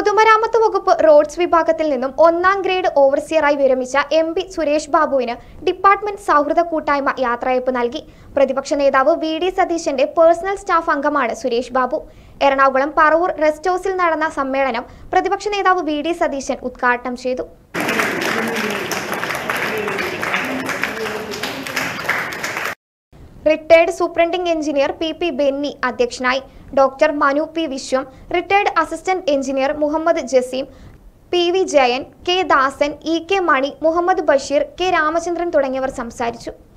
പൊതുമരാമത്ത് വകുപ്പ് റോഡ്സ് വിഭാഗത്തിൽ നിന്നും ഒന്നാം ഗ്രേഡ് ഓവർസിയറായി വിരമിച്ച എം പി സുരേഷ് ബാബുവിന് ഡിപ്പാർട്ട്മെന്റ് സൗഹൃദ കൂട്ടായ്മ യാത്രയയപ്പ് നൽകി പ്രതിപക്ഷ നേതാവ് വി ഡി സതീശന്റെ പേഴ്സണൽ സ്റ്റാഫ് അംഗമാണ് സുരേഷ് ബാബു എറണാകുളം പറവൂർ റെസ്റ്റ് ഹൗസിൽ നടന്ന സമ്മേളനം പ്രതിപക്ഷ നേതാവ് വി ഡി സതീശൻ ഉദ്ഘാടനം ചെയ്തു retired superintending engineer P P Benny അധ്യക്ഷനായി doctor Manu P Vishwam retired assistant engineer Muhammad Jaseem P V Jayan K Dasan E K Mani Muhammad Basheer K Ramachandran തുടങ്ങിയവർ സംസാരിച്ചു